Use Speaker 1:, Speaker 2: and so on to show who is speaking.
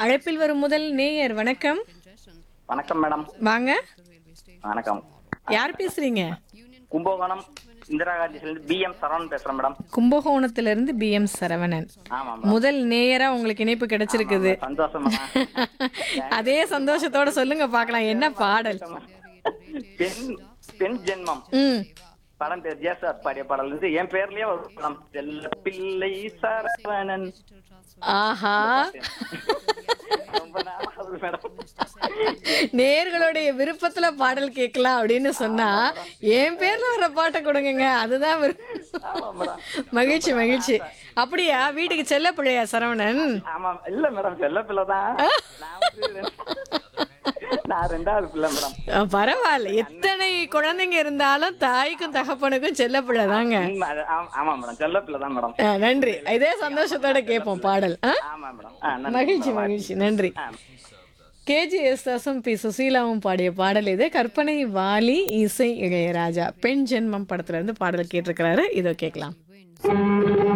Speaker 1: அழைப்பில் வரும் முதல் நேயர் வணக்கம்
Speaker 2: வணக்கம் மேடம்
Speaker 1: வாங்க
Speaker 2: வணக்கம்
Speaker 1: யார் பேசுறீங்க
Speaker 2: கும்பகோணம் இந்திரா காந்தியிலிருந்து பி எம் சரவணன் பேசுறேன் மேடம்
Speaker 1: கும்பகோணத்துல இருந்து பி எம் சரவணன்
Speaker 2: ஆமா
Speaker 1: முதல் நேயரா உங்களுக்கு இணைப்பு கிடைச்சிருக்குது
Speaker 2: சந்தோஷம் மேடம்
Speaker 1: அதே சந்தோஷத்தோட சொல்லுங்க பார்க்கலாம் என்ன பாடல்
Speaker 2: பெண் பெண் ஜென்மம்
Speaker 1: ம்
Speaker 2: படம் பேர் ஜேசார் பாடிய பாடல் இருந்து என் பேர்லயே ஒரு படம் செல்ல பிள்ளை சரவணன்
Speaker 1: ஆஹா
Speaker 2: ரொம்ப நாளா ஆகுது மேடம்
Speaker 1: நேர்களுடைய விருப்பத்துல பாடல் கேட்கலாம் அப்படின்னு சொன்னா என் பேர்ல வர பாட்டை கொடுங்கங்க அதுதான் விரு-
Speaker 2: ஆமா மேடம்
Speaker 1: மகிழ்ச்சி மகிழ்ச்சி அப்படியா வீட்டுக்கு செல்ல பிள்ளையா சரவணன்
Speaker 2: ஆமா இல்ல மேடம் செல்ல பிள்ளை தான் நான் வந்து ரெண்டு- நான் ரெண்டாவது பிள்ளை மேடம்
Speaker 1: அஹ், பரவாயில்ல எத்தனை குழந்தைங்க இருந்தாலும் தாய்க்கும் தகப்பனுக்கும் செல்ல பிள்ளை தாங்க
Speaker 2: உண்மை, அது ஆமா- ஆமா மேடம் செல்ல பிள்ளை தான் மேடம்
Speaker 1: அஹ், நன்றி இதே சந்தோஷத்தோட கேட்போம் பாடல் ஆ?
Speaker 2: ஆமா மேடம் ஆ, நன்றி
Speaker 1: மகிழ்ச்சி
Speaker 2: மேடம்.
Speaker 1: மகிழ்ச்சி நன்றி
Speaker 2: ஆ.
Speaker 1: கேஜி எஸ்தாசும் பி சுசீலாவும் பாடிய பாடல் இது கற்பனை வாலி இசை இளையராஜா பெண் ஜென்மம் படத்துல இருந்து பாடல் கேட்டிருக்கிறாரு இதோ கேட்கலாம்